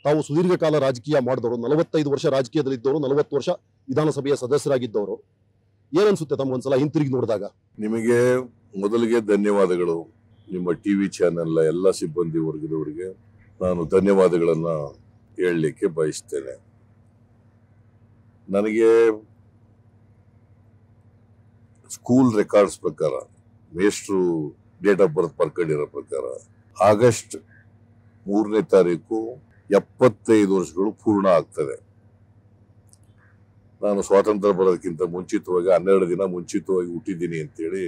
ತಾವು ಸುದೀರ್ಘ ಕಾಲ ರಾಜಕೀಯ ಮಾಡಿದವರು ನಲವತ್ತೈದು ವರ್ಷ ರಾಜಕೀಯದಲ್ಲಿದ್ದವರು ನಲವತ್ತು ವರ್ಷ ವಿಧಾನಸಭೆಯ ಸದಸ್ಯರಾಗಿದ್ದವರು ಏನನ್ಸುತ್ತೆ ತಮಗೊಂದ್ಸಲ ಹಿಂತಿರುಗಿ ನೋಡಿದಾಗ ನಿಮಗೆ ಮೊದಲಿಗೆ ಧನ್ಯವಾದಗಳು ನಿಮ್ಮ ಟಿ ವಿ ಚಾನೆಲ್ ಎಲ್ಲ ಸಿಬ್ಬಂದಿ ವರ್ಗದವರಿಗೆ ನಾನು ಧನ್ಯವಾದಗಳನ್ನ ಹೇಳಲಿಕ್ಕೆ ಬಯಸ್ತೇನೆ ನನಗೆ ಸ್ಕೂಲ್ ರೆಕಾರ್ಡ್ಸ್ ಪ್ರಕಾರ ಮೇಷ್ಟ್ರು ಡೇಟ್ ಆಫ್ ಬರ್ತ್ ಬರ್ಕೊಂಡಿರೋ ಪ್ರಕಾರ ಆಗಸ್ಟ್ ಮೂರನೇ ತಾರೀಕು ಎಪ್ಪತ್ತೈದು ವರ್ಷಗಳು ಪೂರ್ಣ ಆಗ್ತದೆ ನಾನು ಸ್ವಾತಂತ್ರ್ಯ ಬರೋದಕ್ಕಿಂತ ಮುಂಚಿತವಾಗಿ ಹನ್ನೆರಡು ದಿನ ಮುಂಚಿತವಾಗಿ ಹುಟ್ಟಿದ್ದೀನಿ ಅಂತೇಳಿ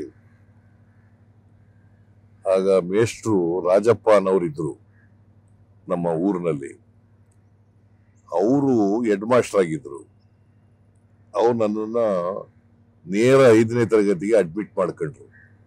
ಆಗ ಮೇಷ್ಟ್ರು ರಾಜಪ್ಪ ಅನ್ನೋರಿದ್ರು ನಮ್ಮ ಊರಿನಲ್ಲಿ ಅವರು ಹೆಡ್ ಮಾಸ್ಟರ್ ಆಗಿದ್ರು ಅವ್ರು ನನ್ನನ್ನ ನೇರ ಐದನೇ ತರಗತಿಗೆ ಅಡ್ಮಿಟ್ ಮಾಡ್ಕೊಂಡ್ರು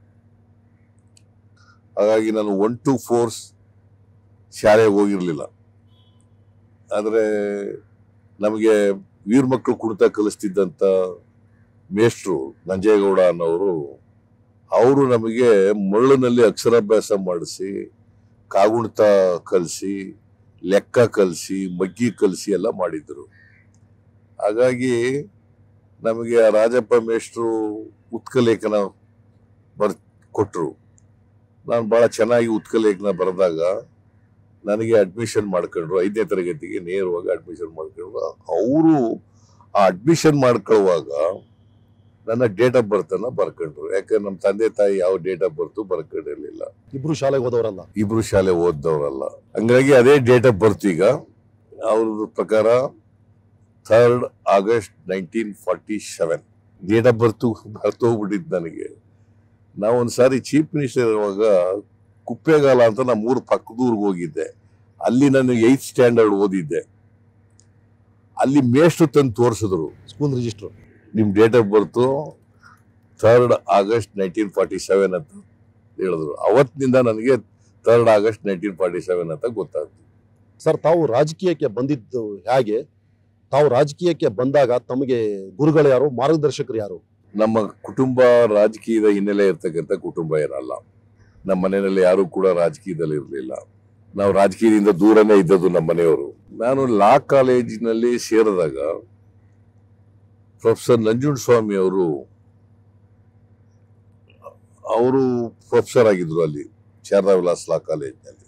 ಹಾಗಾಗಿ ನಾನು ಒನ್ ಟು ಫೋರ್ಸ್ ಶಾಲೆಗೆ ಹೋಗಿರ್ಲಿಲ್ಲ ಆದ್ರೆ ನಮಗೆ ವೀರ್ ಮಕ್ಕಳು ಕುಣಿತ ಕಲಿಸ್ತಿದ್ದಂತ ಮೇಷ್ಟ್ರು ನಂಜೇಗೌಡ ಅನ್ನೋರು ಅವರು ನಮಗೆ ಮರಳಿನಲ್ಲಿ ಅಕ್ಷರಾಭ್ಯಾಸ ಮಾಡಿಸಿ ಕಾಗುಣಿತ ಕಲಿಸಿ ಲೆಕ್ಕ ಕಲಿಸಿ ಮಗ್ಗಿ ಕಲಿಸಿ ಎಲ್ಲ ಮಾಡಿದ್ರು ಹಾಗಾಗಿ ನಮಗೆ ಆ ರಾಜಪ್ಪ ಮೇಷ್ಟ್ರು ಉತ್ಕಲೇಖನ ಬರ್ ಕೊಟ್ಟರು ನಾನು ಬಹಳ ಚೆನ್ನಾಗಿ ಉತ್ಕಲೇಖನ ಬರೆದಾಗ ನನಗೆ ಅಡ್ಮಿಷನ್ ಮಾಡ್ಕೊಂಡ್ರು ಐದನೇ ತರಗತಿಗೆ ನೇರವಾಗಿ ಅಡ್ಮಿಷನ್ ಮಾಡ್ಕೊಂಡ್ರು ಅವರು ಆ ಅಡ್ಮಿಷನ್ ಮಾಡ್ಕೊಳ್ಳುವಾಗ ನನ್ನ ಡೇಟ್ ಆಫ್ ಬರ್ತ್ ಅನ್ನ ಬರ್ಕೊಂಡ್ರು ಯಾಕಂದ್ರೆ ನಮ್ಮ ತಂದೆ ತಾಯಿ ಯಾವ ಡೇಟ್ ಆಫ್ ಬರ್ತ್ ಬರ್ಕೊಂಡಿರ್ಲಿಲ್ಲ ಇಬ್ರು ಶಾಲೆಗೆ ಹೋದವರಲ್ಲ ಇಬ್ರು ಶಾಲೆ ಓದ್ದವರಲ್ಲ ಹಂಗಾಗಿ ಅದೇ ಡೇಟ್ ಆಫ್ ಬರ್ತ್ ಈಗ ಅವ್ರ ಪ್ರಕಾರ third August nineteen forty seven date of birth birth ಹೋಗ್ಬಿಟ್ಟಿದ್ದು ನನಗೆ ನಾವು ಒಂದ್ಸಾರಿ ಚೀಫ್ ಮಿನಿಸ್ಟರ್ ಇರುವಾಗ ಕುಪ್ಪೇಗಾಲ ಅಂತ ನಮ್ಮ ಊರು ಪಕ್ಕದೂರ್ಗೆ ಹೋಗಿದ್ದೆ ಅಲ್ಲಿ ನಾನು ಏಯ್ತ್ ಸ್ಟ್ಯಾಂಡರ್ಡ್ ಓದಿದ್ದೆ ಅಲ್ಲಿ ಮೇಷ್ಟ್ರು ತಂದು ತೋರಿಸಿದ್ರು ಸ್ಕೂಲ್ ರಿಜಿಸ್ಟರ್ ನಿಮ್ date of birth third August nineteen forty seven ಅಂತ ಹೇಳಿದ್ರು ಅವತ್ತಿನಿಂದ ನನಗೆ third August nineteen forty seven ಅಂತ ಗೊತ್ತಾಗ್ತು ಸರ್ ತಾವು ರಾಜಕೀಯಕ್ಕೆ ಬಂದಿದ್ದು ಹೇಗೆ ತಾವು ರಾಜಕೀಯಕ್ಕೆ ಬಂದಾಗ ತಮಗೆ ಗುರುಗಳು ಯಾರು ಮಾರ್ಗದರ್ಶಕರು ಯಾರು ನಮ್ಮ ಕುಟುಂಬ ರಾಜಕೀಯದ ಹಿನ್ನೆಲೆ ಇರ್ತಕ್ಕಂಥ ಕುಟುಂಬ ಏನಲ್ಲ ನಮ್ಮ ಮನೆಯಲ್ಲಿ ಯಾರು ಕೂಡ ರಾಜಕೀಯದಲ್ಲಿ ಇರಲಿಲ್ಲ ನಾವು ರಾಜಕೀಯದಿಂದ ದೂರನೇ ಇದ್ದದ್ದು ನಮ್ಮ ಮನೆಯವರು ನಾನು ಲಾ ಕಾಲೇಜಿನಲ್ಲಿ ಸೇರಿದಾಗ ಪ್ರೊಫೆಸರ್ ನಂಜುಂಡಸ್ವಾಮಿ ಅವರು ಅವರು ಪ್ರೊಫೆಸರ್ ಆಗಿದ್ರು ಅಲ್ಲಿ ಶಾರದಾ ವಿಲಾಸ್ ಲಾ ಕಾಲೇಜಿನಲ್ಲಿ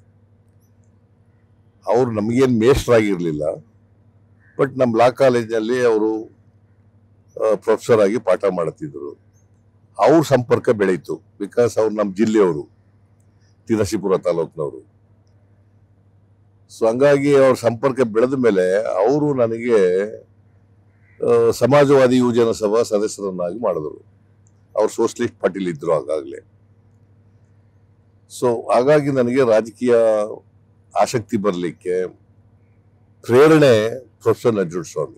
ಅವರು ನಮಗೇನು ಮೇಷ್ಟ್ರಾಗಿರ್ಲಿಲ್ಲ ಬಟ್ ನಮ್ಮ ಲಾ ಕಾಲೇಜಿನಲ್ಲಿ ಅವರು ಪ್ರೊಫೆಸರ್ ಆಗಿ ಪಾಠ ಮಾಡ್ತಿದ್ರು ಅವ್ರ ಸಂಪರ್ಕ ಬೆಳೀತು ಬಿಕಾಸ್ ಅವ್ರು ನಮ್ಮ ಜಿಲ್ಲೆಯವರು ತಿರಸಿಪುರ ತಾಲೂಕಿನವರು ಸೊ ಹಂಗಾಗಿ ಅವ್ರ ಸಂಪರ್ಕ ಬೆಳೆದ ಮೇಲೆ ಅವರು ನನಗೆ ಆ, ಸಮಾಜವಾದಿ ಯುವಜನ ಸಭಾ ಸದಸ್ಯರನ್ನಾಗಿ ಮಾಡಿದ್ರು ಅವ್ರು ಸೋಷಲಿಸ್ಟ್ ಪಾರ್ಟಿಲಿ ಇದ್ರು ಆಗಾಗಲೇ ಸೊ ಹಾಗಾಗಿ ನನಗೆ ರಾಜಕೀಯ ಆಸಕ್ತಿ ಬರಲಿಕ್ಕೆ ಪ್ರೇರಣೆ ಪ್ರೊಫೆಸರ್ ನಂಜುಂಡ ಸ್ವಾಮಿ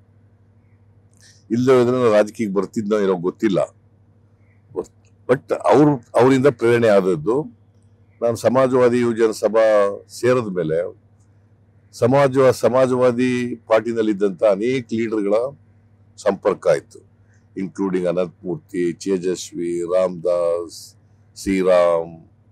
ಇಲ್ಲದೆ ನಾನು ರಾಜಕೀಯಕ್ಕೆ ಬರ್ತಿದ್ನೋ ಏನೋ ಗೊತ್ತಿಲ್ಲ ಬಟ್ ಅವ್ರು ಅವರಿಂದ ಪ್ರೇರಣೆ ಆದದ್ದು ನಾನು ಸಮಾಜವಾದಿ ಯುವಜನ ಸಭಾ ಸೇರಿದ ಮೇಲೆ ಸಮಾಜ ಸಮಾಜವಾದಿ ಪಾರ್ಟಿನಲ್ಲಿದ್ದಂಥ ಅನೇಕ ಲೀಡರ್ಗಳ ಸಂಪರ್ಕ ಆಯಿತು including Ananthamurthy Tejaswi Ramdas Sriram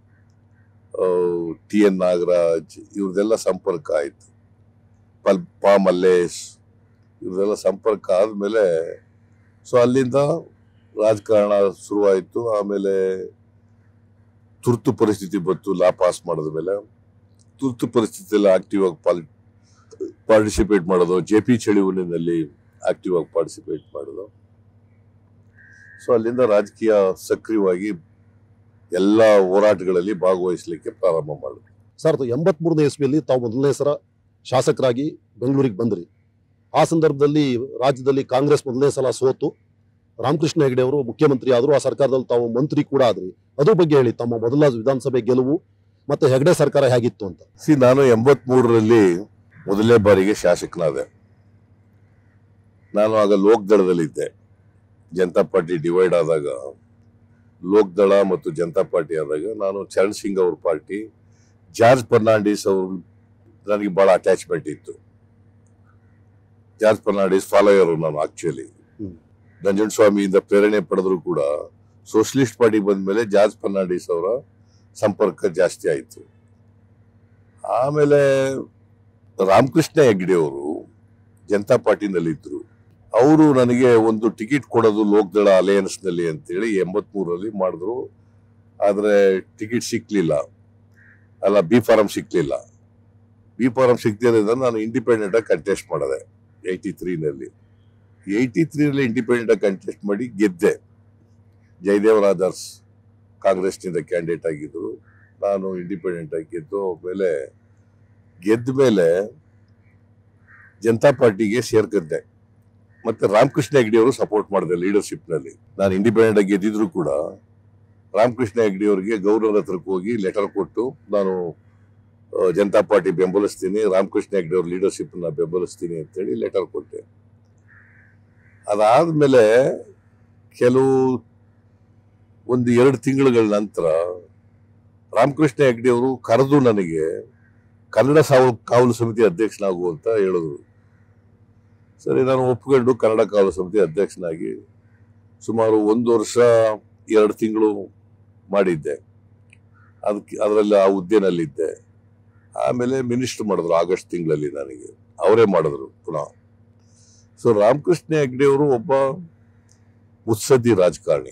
T N Nagaraj ಇವ್ರದೆಲ್ಲ ಸಂಪರ್ಕ ಆಯಿತು ಪಲ್ ಪಾ ಮಲ್ಲೇಶ್ ಇವ್ರದೆಲ್ಲ ಸಂಪರ್ಕ ಆದಮೇಲೆ ಸೊ ಅಲ್ಲಿಂದ ರಾಜಕಾರಣ ಶುರುವಾಯಿತು ಆಮೇಲೆ ತುರ್ತು ಪರಿಸ್ಥಿತಿ ಬಂತು ಲಾ ಪಾಸ್ ಮಾಡಿದ ಮೇಲೆ ತುರ್ತು ಪರಿಸ್ಥಿತಿಯಲ್ಲಿ ಆಕ್ಟಿವ್ ಆಗಿ ಪಾಲ್ ಪಾರ್ಟಿಸಿಪೇಟ್ ಮಾಡೋದು ಜೆ ಪಿ ಚಳುವಳಿನಲ್ಲಿ ಆಕ್ಟಿವ್ ಆಗಿ ಪಾರ್ಟಿಸಿಪೇಟ್ ಮಾಡೋದು ಸೊ ಅಲ್ಲಿಂದ ರಾಜಕೀಯ ಸಕ್ರಿಯವಾಗಿ ಎಲ್ಲ ಹೋರಾಟಗಳಲ್ಲಿ ಭಾಗವಹಿಸಲಿಕ್ಕೆ ಪ್ರಾರಂಭ ಮಾಡಿದ್ರು ಸರ್ ಎಂಬತ್ ಮೂರನೇ ಇಸ್ವಿಯಲ್ಲಿ ತಾವು ಮೊದಲನೇ ಸಲ ಶಾಸಕರಾಗಿ ಬೆಂಗಳೂರಿಗೆ ಬಂದ್ರಿ ಆ ಸಂದರ್ಭದಲ್ಲಿ ರಾಜ್ಯದಲ್ಲಿ ಕಾಂಗ್ರೆಸ್ ಮೊದಲನೇ ಸಲ ಸೋತು ರಾಮಕೃಷ್ಣ ಹೆಗಡೆ ಅವರು ಮುಖ್ಯಮಂತ್ರಿ ಆದ್ರು ಆ ಸರ್ಕಾರದಲ್ಲಿ ತಾವು ಮಂತ್ರಿ ಕೂಡ ಆದ್ರಿ ಅದ್ರ ಬಗ್ಗೆ ಹೇಳಿ ತಮ್ಮ ಮೊದಲ ವಿಧಾನಸಭೆ ಗೆಲುವು ಮತ್ತೆ ಹೆಗಡೆ ಸರ್ಕಾರ ಹೇಗಿತ್ತು ಅಂತ ಸಿ ನಾನು ಎಂಬತ್ ಮೂರರಲ್ಲಿ ಮೊದಲನೇ ಬಾರಿಗೆ ಶಾಸಕನಾದೆ ನಾನು ಆಗ ಲೋಕದಳದಲ್ಲಿದ್ದೆ ಜನತಾ ಪಾರ್ಟಿ ಡಿವೈಡ್ ಆದಾಗ ಲೋಕದಳ ಮತ್ತು ಜನತಾ ಪಾರ್ಟಿ ಆದಾಗ ನಾನು ಚರಣ್ ಸಿಂಗ್ ಅವ್ರ ಪಾರ್ಟಿ ಜಾರ್ಜ್ ಫರ್ನಾಂಡಿಸ್ ಅವರು ನನಗೆ ಬಹಳ ಅಟ್ಯಾಚ್ಮೆಂಟ್ ಇತ್ತು ಜಾರ್ಜ್ ಫರ್ನಾಂಡಿಸ್ ಫಾಲೋಯರ್ ನಾನು ಆಕ್ಚುಲಿ ಹ್ಮ್. ನಂಜನ್ ಸ್ವಾಮಿಯಿಂದ ಪ್ರೇರಣೆ ಪಡೆದ್ರು ಕೂಡ ಸೋಷಲಿಸ್ಟ್ ಪಾರ್ಟಿ ಬಂದ್ಮೇಲೆ ಜಾರ್ಜ್ ಫರ್ನಾಂಡಿಸ್ ಅವರ ಸಂಪರ್ಕ ಜಾಸ್ತಿ ಆಯಿತು ಆಮೇಲೆ ರಾಮಕೃಷ್ಣ ಹೆಗ್ಡೆ ಅವರು ಜನತಾ ಪಾರ್ಟಿನಲ್ಲಿದ್ದರು ಅವರು ನನಗೆ ಒಂದು ಟಿಕೆಟ್ ಕೊಡೋದು ಲೋಕದಳ ಅಲಯನ್ಸ್ ನಲ್ಲಿ ಅಂತೇಳಿ ಎಂಬತ್ಮೂರರಲ್ಲಿ ಮಾಡಿದ್ರು ಆದ್ರೆ ಟಿಕೆಟ್ ಸಿಕ್ಲಿಲ್ಲ ಅಲ್ಲ ಬಿ ಫಾರಂ ಸಿಕ್ಲಿಲ್ಲ ಬಿ ಫಾರಂ ಸಿಕ್ತಿರೋದ್ರಿಂದ ನಾನು ಇಂಡಿಪೆಂಡೆಂಟ್ ಆಗಿ ಕಂಟೆಸ್ಟ್ ಮಾಡಿದೆ ಏಯ್ಟಿ ತ್ರೀನಲ್ಲಿ ಏಯ್ಟಿ ತ್ರೀನಲ್ಲಿ ಇಂಡಿಪೆಂಡೆಂಟ್ ಆಗಿ ಕಂಟೆಸ್ಟ್ ಮಾಡಿ ಗೆದ್ದೆ ಜಯದೇವ್ ರಾದರ್ಸ್ ಕಾಂಗ್ರೆಸ್ನಿಂದ ಕ್ಯಾಂಡಿಡೇಟ್ ಆಗಿದ್ರು ನಾನು ಇಂಡಿಪೆಂಡೆಂಟ್ ಆಗಿ ಗೆದ್ದು ಆಮೇಲೆ ಗೆದ್ದ ಮೇಲೆ ಜನತಾ ಪಾರ್ಟಿಗೆ ಸೇರ್ಕಂದೆ ಮತ್ತೆ ರಾಮಕೃಷ್ಣ ಹೆಗ್ಡೆ ಅವರು ಸಪೋರ್ಟ್ ಮಾಡಿದೆ ಲೀಡರ್ಶಿಪ್ ನಲ್ಲಿ ನಾನು ಇಂಡಿಪೆಂಡೆಂಟ್ ಆಗಿ ಗೆದ್ದಿದ್ರು ಕೂಡ ರಾಮಕೃಷ್ಣ ಹೆಗ್ಡೆ ಅವರಿಗೆ ಗೌರವದ ಹತ್ರಕ್ಕೆ ಹೋಗಿ ಲೆಟರ್ ಕೊಟ್ಟು ನಾನು ಆ, ಜನತಾ ಪಾರ್ಟಿ ಬೆಂಬಲಿಸ್ತೀನಿ ರಾಮಕೃಷ್ಣ ಹೆಗ್ಡೆ ಅವ್ರ ಲೀಡರ್ಶಿಪ್ ನ ಬೆಂಬಲಿಸ್ತೀನಿ ಅಂತೇಳಿ ಲೆಟರ್ ಕೊಟ್ಟೆ ಅದಾದ್ಮೇಲೆ ಕೆಲವು ಒಂದು ಎರಡು ತಿಂಗಳುಗಳ ನಂತರ ರಾಮಕೃಷ್ಣ ಹೆಗ್ಡೆ ಅವರು ಕರೆದು ನನಗೆ ಕನ್ನಡ ಸಾವು ಕಾವಲು ಸಮಿತಿ ಅಧ್ಯಕ್ಷನಾಗು ಅಂತ ಹೇಳಿದ್ರು ಸರಿ ನಾನು ಒಪ್ಕೊಂಡು ಕನ್ನಡ ಕಾವಲು ಸಮಿತಿ ಅಧ್ಯಕ್ಷನಾಗಿ ಸುಮಾರು ಒಂದು ವರ್ಷ ಎರಡು ತಿಂಗಳು ಮಾಡಿದ್ದೆ ಅದಕ್ಕೆ ಅದರಲ್ಲಿ ಆ ಹುದ್ದೆನಲ್ಲಿದ್ದೆ ಆಮೇಲೆ ಮಿನಿಸ್ಟರ್ ಮಾಡಿದ್ರು ಆಗಸ್ಟ್ ತಿಂಗಳಲ್ಲಿ ನನಗೆ ಅವರೇ ಮಾಡಿದ್ರು ಪುನಃ ಸೊ ರಾಮಕೃಷ್ಣ ಹೆಗ್ಡೆ ಅವರು ಒಬ್ಬ ಮುತ್ಸದ್ದಿ ರಾಜಕಾರಣಿ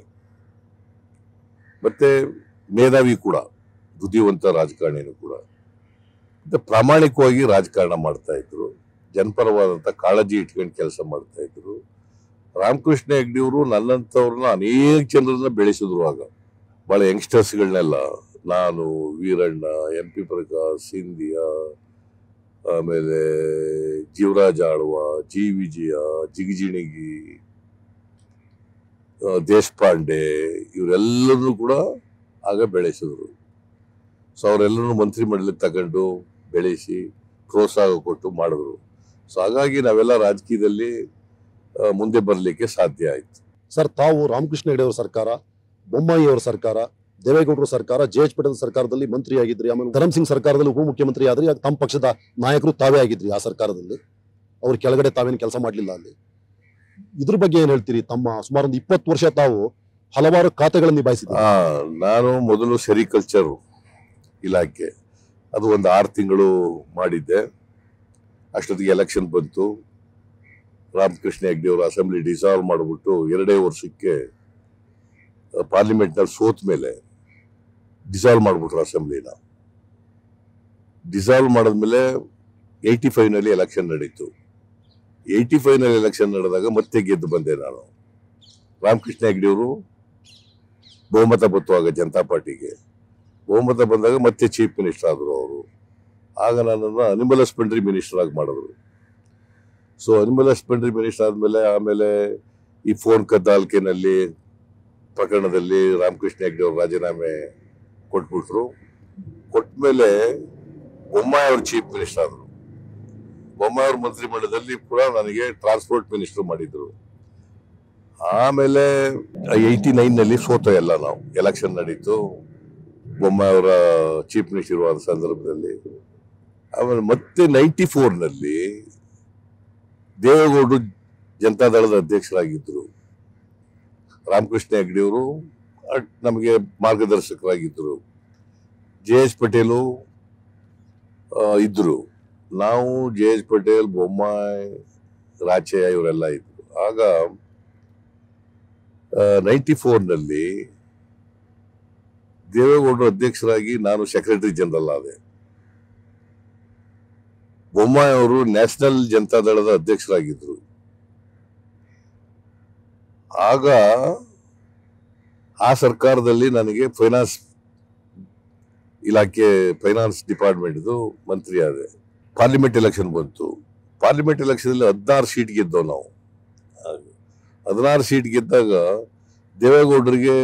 ಮತ್ತೆ ಮೇಧಾವಿ ಕೂಡ ಬುದ್ಧಿವಂತ ರಾಜಕಾರಣಿನೂ ಕೂಡ ಮತ್ತೆ ಪ್ರಾಮಾಣಿಕವಾಗಿ ರಾಜಕಾರಣ ಮಾಡ್ತಾ ಇದ್ರು ಜನಪರವಾದಂತ ಕಾಳಜಿ ಇಟ್ಕೊಂಡು ಕೆಲಸ ಮಾಡ್ತಾ ಇದ್ರು ರಾಮಕೃಷ್ಣ ಹೆಗ್ಡೆಯವರು ನನ್ನಂತವ್ರನ್ನ ಅನೇಕ ಜನರನ್ನ ಬೆಳೆಸಿದ್ರು ಆಗ ಬಹಳ ಯಂಗ್ಸ್ಟರ್ಸ್ಗಳನ್ನೆಲ್ಲ ನಾನು ವೀರಣ್ಣ ಎಂ ಪಿ ಪ್ರಕಾಶ್ ಸಿಂಧಿಯಾ ಆಮೇಲೆ ಜೀವರಾಜ ಆಳ್ವ ಜಿ ವಿಜಯ ಜಿಗಜಿಣಗಿ ಆ, ದೇಶಪಾಂಡೆ ಇವರೆಲ್ಲರೂ ಕೂಡ ಆಗ ಬೆಳೆಸಿದ್ರು ಸೊ ಅವರೆಲ್ಲರೂ ಮಂತ್ರಿ ಮಂಡಲಕ್ಕೆ ತಗೊಂಡು ಬೆಳೆಸಿ ಪ್ರೋತ್ಸಾಹ ಕೊಟ್ಟು ಮಾಡಿದ್ರು ಸೊ ಹಾಗಾಗಿ ನಾವೆಲ್ಲ ರಾಜಕೀಯದಲ್ಲಿ ಆ, ಮುಂದೆ ಬರಲಿಕ್ಕೆ ಸಾಧ್ಯ ಆಯ್ತು ಸರ್ ತಾವು ರಾಮಕೃಷ್ಣ ಹೆಗಡೆ ಅವರ ಸರ್ಕಾರ ಬೊಮ್ಮಾಯಿ ಅವರ ಸರ್ಕಾರ ದೇವೇಗೌಡರ ಸರ್ಕಾರ ಜೆ ಎಚ್ ಪಟೇಲ್ ಸರ್ಕಾರದಲ್ಲಿ ಮಂತ್ರಿ ಆಗಿದ್ರಿ ಆಮೇಲೆ ಧರಮ್ ಸಿಂಗ್ ಸರ್ಕಾರದಲ್ಲಿ ಉಪಮುಖ್ಯಮಂತ್ರಿ ಆದ್ರಿ ಆಗ ತಮ್ಮ ಪಕ್ಷದ ನಾಯಕರು ತಾವೇ ಆಗಿದ್ರಿ ಆ ಸರ್ಕಾರದಲ್ಲಿ ಅವ್ರ ಕೆಳಗಡೆ ತಾವೇನು ಕೆಲಸ ಮಾಡಲಿಲ್ಲ ಅಲ್ಲಿ ಇದ್ರ ಬಗ್ಗೆ ಏನ್ ಹೇಳ್ತೀರಿ ತಮ್ಮ ಸುಮಾರು ಒಂದು ಇಪ್ಪತ್ತು ವರ್ಷ ತಾವು ಹಲವಾರು ಖಾತೆಗಳನ್ನು ನಿಭಾಯಿಸಿದ್ರಿ ಆ, ನಾನು ಮೊದಲು ಸೆರಿಕಲ್ಚರ್ ಇಲಾಖೆ ಅದು ಒಂದು ಆರು ತಿಂಗಳು ಮಾಡಿದ್ದೆ ಅಷ್ಟೊತ್ತಿಗೆ ಎಲೆಕ್ಷನ್ ಬಂತು ರಾಮಕೃಷ್ಣ ಹೆಗ್ಡೆ ಅವರು ಅಸೆಂಬ್ಲಿ ಡಿಸಾಲ್ವ್ ಮಾಡಿಬಿಟ್ಟು ಎರಡೇ ವರ್ಷಕ್ಕೆ ಪಾರ್ಲಿಮೆಂಟ್ನಲ್ಲಿ ಸೋತ ಮೇಲೆ ಡಿಸಾಲ್ವ್ ಮಾಡಿಬಿಟ್ರು ಅಸೆಂಬ್ಲಿನ ಡಿಸಾಲ್ವ್ ಮಾಡಿದ್ಮೇಲೆ ಏಯ್ಟಿ ಫೈವ್ನಲ್ಲಿ ಎಲೆಕ್ಷನ್ ನಡೀತು ಏಯ್ಟಿ ಫೈವ್ನಲ್ಲಿ ಎಲೆಕ್ಷನ್ ನಡೆದಾಗ ಮತ್ತೆ ಗೆದ್ದು ಬಂದೆ ನಾನು ರಾಮಕೃಷ್ಣ ಹೆಗ್ಡೆ ಅವರು ಬಹುಮತ ಬಂತು ಆಗ ಜನತಾ ಪಾರ್ಟಿಗೆ ಬಹುಮತ ಬಂದಾಗ ಮತ್ತೆ ಚೀಫ್ ಮಿನಿಸ್ಟರ್ ಆದರು ಅವರು ಆಗ ನನ್ನನ್ನು ಅನಿಮಲ್ ಹಸ್ಬೆಂಡ್ರಿ ಮಿನಿಸ್ಟರ್ ಆಗಿ ಮಾಡಿದ್ರು ಸೊ ಅನಿಮಲ್ ಹಸ್ಬೆಂಡ್ರಿ ಮಿನಿಸ್ಟರ್ ಆದಮೇಲೆ ಆಮೇಲೆ ಈ ಫೋನ್ ಕದ್ದಾಲಿಕೆನಲ್ಲಿ ಪ್ರಕರಣದಲ್ಲಿ ರಾಮಕೃಷ್ಣ ಹೆಗ್ಡೆ ಅವರು ರಾಜೀನಾಮೆ ಕೊಟ್ಬಿಟ್ರು ಕೊಟ್ಮೇಲೆ ಬೊಮ್ಮಾಯಿ ಅವರು ಚೀಫ್ ಮಿನಿಸ್ಟರ್ ಆದರು ಬೊಮ್ಮಾಯಿ ಅವ್ರ ಮಂತ್ರಿಮಂಡಲದಲ್ಲಿ ಕೂಡ ನನಗೆ ಟ್ರಾನ್ಸ್ಪೋರ್ಟ್ ಮಿನಿಸ್ಟರ್ ಮಾಡಿದ್ರು ಆಮೇಲೆ ಏಯ್ಟಿ ನೈನ್ ನಲ್ಲಿ ಸೋತ ಎಲ್ಲ ನಾವು ಎಲೆಕ್ಷನ್ ನಡೀತು ಬೊಮ್ಮಾಯಿ ಅವರ ಚೀಫ್ ಮಿನಿಸ್ಟರ್ ಇರುವಾದ ಸಂದರ್ಭದಲ್ಲಿ ಆಮೇಲೆ ಮತ್ತೆ ನೈಂಟಿ ಫೋರ್ ನಲ್ಲಿ ದೇವೇಗೌಡರು ಜನತಾದಳದ ಅಧ್ಯಕ್ಷರಾಗಿದ್ದರು ರಾಮಕೃಷ್ಣ ಹೆಗ್ಡೆಯವರು ಅಟ್ ನಮಗೆ ಮಾರ್ಗದರ್ಶಕರಾಗಿದ್ದರು ಜೆ ಎಚ್ ಪಟೇಲು ಆ, ಇದ್ರು ನಾವು ಜೆ ಎಚ್ ಪಟೇಲ್ ಬೊಮ್ಮಾಯಿ ರಾಚಯ್ಯ ಇವರೆಲ್ಲ ಇದ್ರು ಆಗ ನೈಂಟಿ ನಲ್ಲಿ ದೇವೇಗೌಡರು ಅಧ್ಯಕ್ಷರಾಗಿ ನಾನು ಸೆಕ್ರೆಟರಿ ಜನರಲ್ ಆದೆ ಬೊಮ್ಮಾಯಿ ಅವರು ನ್ಯಾಷನಲ್ ಜನತಾದಳದ ಅಧ್ಯಕ್ಷರಾಗಿದ್ರು ಆಗ ಆ ಸರ್ಕಾರದಲ್ಲಿ ನನಗೆ ಫೈನಾನ್ಸ್ ಇಲಾಖೆ ಫೈನಾನ್ಸ್ ಡಿಪಾರ್ಟ್ಮೆಂಟ್ ಮಂತ್ರಿ ಆದೆ ಪಾರ್ಲಿಮೆಂಟ್ ಎಲೆಕ್ಷನ್ ಬಂತು ಪಾರ್ಲಿಮೆಂಟ್ ಎಲೆಕ್ಷನ್ ಅಲ್ಲಿ ಹದಿನಾರು ಸೀಟ್ ಗೆದ್ದವು ನಾವು ಹದಿನಾರು ಸೀಟ್ ಗೆದ್ದಾಗ ದೇವೇಗೌಡರಿಗೆ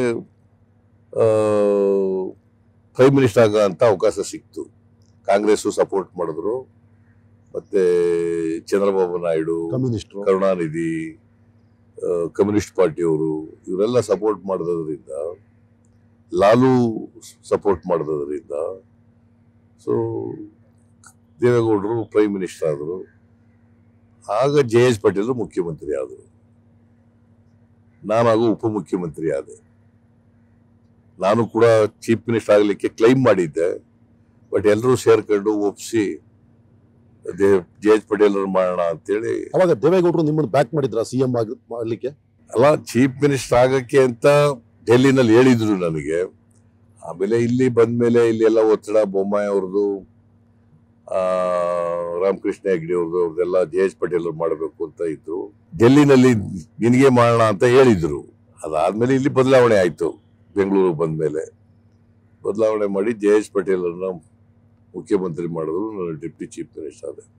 ಪ್ರೈಮ್ ಮಿನಿಸ್ಟರ್ ಆಗ ಅಂತ ಅವಕಾಶ ಸಿಕ್ತು ಕಾಂಗ್ರೆಸ್ ಸಪೋರ್ಟ್ ಮಾಡಿದ್ರು ಮತ್ತೆ ಚಂದ್ರಬಾಬು ನಾಯ್ಡು ಕಮ್ಯುನಿಸ್ಟ್ ಕರುಣಾನಿಧಿ ಆ, ಕಮ್ಯುನಿಸ್ಟ್ ಪಾರ್ಟಿಯವರು ಇವರೆಲ್ಲ ಸಪೋರ್ಟ್ ಮಾಡೋದ್ರಿಂದ ಲಾಲು ಸಪೋರ್ಟ್ ಮಾಡೋದ್ರಿಂದ ಸೊ ದೇವೇಗೌಡರು ಪ್ರೈಮ್ ಮಿನಿಸ್ಟರ್ ಆದರು ಆಗ ಜೆ ಎಚ್ ಪಟೇಲ್ ಮುಖ್ಯಮಂತ್ರಿ ಆದರು ನಾನಾಗ ಉಪಮುಖ್ಯಮಂತ್ರಿ ಆದೆ ನಾನು ಕೂಡ ಚೀಫ್ ಮಿನಿಸ್ಟರ್ ಆಗಲಿಕ್ಕೆ ಕ್ಲೈಮ್ ಮಾಡಿದ್ದೆ ಬಟ್ ಎಲ್ಲರೂ ಸೇರ್ಕೊಂಡು ಒಪ್ಪಿಸಿ ಜೆ ಎಚ್ ಪಟೇಲ್ ಅವ್ರು ಮಾಡೋಣ ಅಂತೇಳಿ ಅವಾಗ ದೇವೇಗೌಡರು ನಿಮ್ಮನ್ನು ಬ್ಯಾಕ್ ಮಾಡಿದ್ರ ಸಿ ಎಂ ಆಗಿ ಮಾಡ್ಲಿಕ್ಕೆ ಅಲ್ಲ ಚೀಫ್ ಮಿನಿಸ್ಟರ್ ಆಗಕ್ಕೆ ಅಂತ ಡೆಲ್ಲಿನಲ್ಲಿ ಹೇಳಿದ್ರು ನನಗೆ ಆಮೇಲೆ ಇಲ್ಲಿ ಬಂದ್ಮೇಲೆ ಇಲ್ಲಿ ಎಲ್ಲ ಒತ್ತಡ ಬೊಮ್ಮಾಯಿ ಅವ್ರದ್ದು ಆ, ರಾಮಕೃಷ್ಣ ಹೆಗ್ಡೆ ಅವ್ರದ್ದು ಅವ್ರದ್ದೆಲ್ಲ ಜೆ ಎಚ್ ಪಟೇಲ್ ಅವ್ರು ಮಾಡಬೇಕು ಅಂತ ಇದ್ರು ಡೆಲ್ಲಿನಲ್ಲಿ ನಿನಗೆ ಮಾಡೋಣ ಅಂತ ಹೇಳಿದ್ರು ಅದಾದ್ಮೇಲೆ ಇಲ್ಲಿ ಬದಲಾವಣೆ ಆಯ್ತು ಬೆಂಗಳೂರು ಬಂದ್ಮೇಲೆ ಬದಲಾವಣೆ ಮಾಡಿ ಜೆ ಎಚ್ ಪಟೇಲ್ ಅವ್ರನ್ನ ಮುಖ್ಯಮಂತ್ರಿ ಮಾಡಿದ್ರು ನಾನು ಡೆಪ್ಟಿ ಚೀಫ್ ಮಿನಿಸ್ಟರ್ ಆದೆ